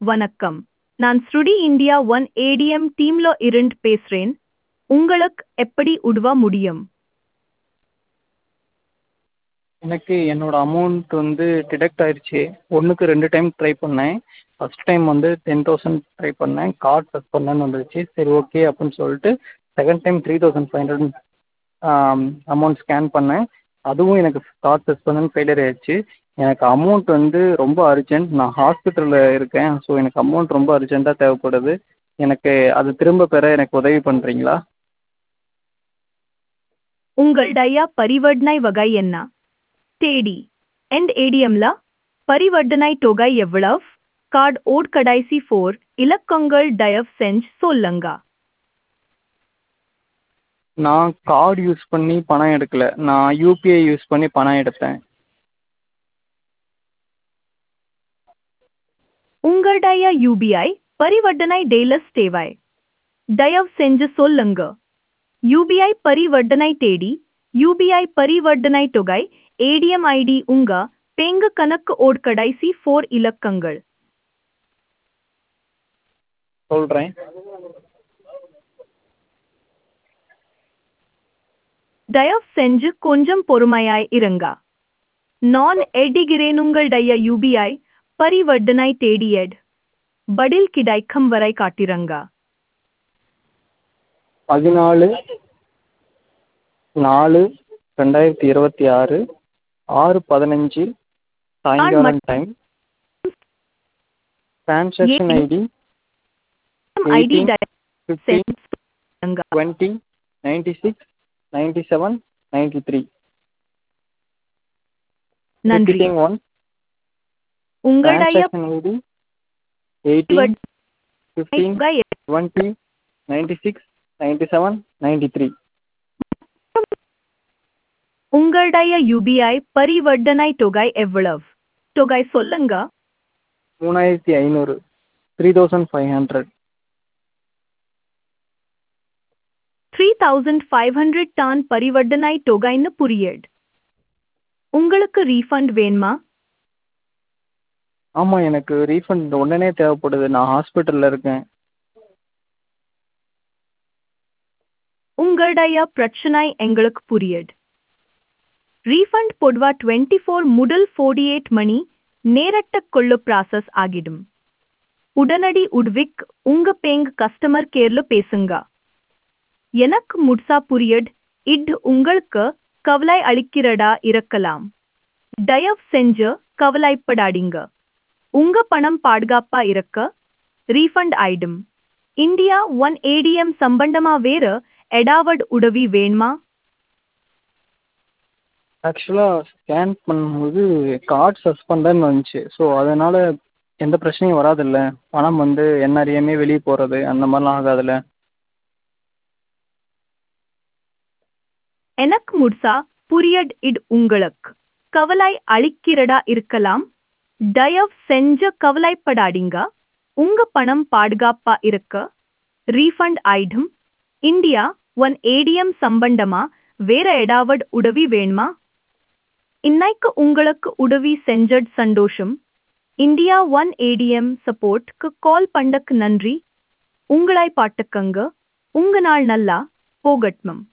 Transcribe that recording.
வணக்கம் நான் ஸ்ருடி இந்தியா ஒன் ஏடிஎம் டீம்ல இருந்து பேசுறேன் உங்களுக்கு எப்படி உதவ முடியும் எனக்கு என்னோட அமௌண்ட் வந்து டிடெக்ட் ஆயிடுச்சு ஒன்றுக்கு ரெண்டு டைம் ட்ரை பண்ணேன் ஃபர்ஸ்ட் டைம் வந்து டென் தௌசண்ட் ட்ரை பண்ணேன் கார்ட் சஸ்பெண்டுன்னு வந்துருச்சு சரி ஓகே அப்படின்னு சொல்லிட்டு second time three thousand five hundred amount scan பண்ணேன் அதுவும் எனக்கு கார்ட் சஸ்பெண்டுன்னு ஃபெயிலியர் ஆயிடுச்சு எனக்கு அமௌண்ட் வந்து ரொம்ப அர்ஜென்ட் நான் ஹாஸ்பிட்டலில் இருக்கேன் ஸோ எனக்கு அமௌண்ட் ரொம்ப அர்ஜென்ட்டாக தேவைப்படுது எனக்கு அது திரும்ப பெற எனக்கு உதவி பண்ணுறீங்களா உங்களுடைய பரிவர்த்தனை வகை என்ன தேடி எண்ட் ஏடிஎம்ல பரிவர்த்தனை தொகை எவ்வளவு கார்டு ஓட் கடைசி ஃபோர் இலக்கங்கள் தயவு செஞ்சு சொல்லுங்க நான் கார்டு யூஸ் பண்ணி பணம் எடுக்கல நான் யூபிஐ யூஸ் பண்ணி பணம் எடுத்தேன் உங்களுடைய யூபிஐ பரிவர்த்தனை டேலஸ் தேவை தயவு செஞ்சு சொல்லுங்க யூபிஐ பரிவர்த்தனை தேடி யூபிஐ பரிவர்த்தனை தொகை ஏடிஎம் ஐடி உங்க பேங்கு கணக்கு ஓட் கடைசி ஃபோர் இலக்கங்கள் சொல்கிறேன் தயவு செஞ்சு கொஞ்சம் பொறுமையாய் இருங்க நான் எடிகிறேன் உங்களுடைய யூபிஐ பரிவர்த்தனை தேடியட் பதில் கிடைக்கும் வரை காட்டிரங்க பதினாலு நாலு ரெண்டாயிரத்தி இருபத்தி ஆறு ஆறு பதினஞ்சு சாயங்காலம் time transaction ID ID fifteen twenty ninety six ninety seven ninety three நன்றி ஒன் உங்களுடைய டிரான்சாக்ஷன் ஐடி எயிட்டீன் ஃபிஃப்டீன் தொகை twenty ninety six ninety seven ninety three உங்களுடைய யூபிஐ பரிவர்த்தனை தொகை எவ்வளவு தொகை சொல்லுங்க மூணாயிரத்தி ஐநூறு three thousand five hundred three thousand five hundred டான் பரிவர்த்தனை தொகைன்னு புரியட் உங்களுக்கு ரீஃபண்ட் வேணுமா ஆமாம் எனக்கு ரீஃபண்ட் உடனே தேவைப்படுது நான் ஹாஸ்பிட்டலில் இருக்கேன் உங்களுடைய பிரச்சனை எங்களுக்கு புரியட் ரீஃபண்ட் பொதுவா டுவெண்ட்டி ஃபோர் முதல் ஃபோர்டி எயிட் மணி நேரட்டக்குள்ள ப்ராசஸ் ஆகிடும் உடனடி உட்விக் உங்க பேங்க் கஸ்டமர் கேர்ல பேசுங்க எனக்கு முட்சா புரியட் இட் உங்களுக்கு கவலை அளிக்கிறதா இருக்கலாம் தயவு செஞ்சு கவலைப்படாதீங்க உங்க பணம் பாதுகாப்பா இருக்க ரீஃபண்ட் ஆயிடும் இந்தியா ஒன் ஏடிஎம் சம்பந்தமா வேற எடாவட் உதவி வேணுமா ஆக்சுவலாக ஸ்கேன் பண்ணும்போது கார்டு சஸ்பெண்டன்னு வந்துச்சு ஸோ அதனால் எந்த பிரச்சனையும் வராதுல்ல பணம் வந்து என்ன அறியாமே வெளியே போகிறது அந்த மாதிரிலாம் ஆகாதுல்ல எனக்கு முட்சா புரியட் இட் உங்களுக்கு கவலை அளிக்கிறதா இருக்கலாம் தயவு செஞ்ச கவலைப்படாதீங்க உங்க பணம் பாதுகாப்பா இருக்க ரீஃபண்ட் ஆயிடும் இந்தியா ஒன் ஏடிஎம் சம்பந்தமா வேற ஏதாவது உதவி வேணுமா இன்னைக்கு உங்களுக்கு உதவி செஞ்சட் சந்தோஷம் இந்தியா ஒன் ஏடிஎம் சப்போர்ட்க்கு கால் பண்ணக்கு நன்றி உங்களை பாட்டுக்கங்க உங்க நாள் நல்லா போகட்டும்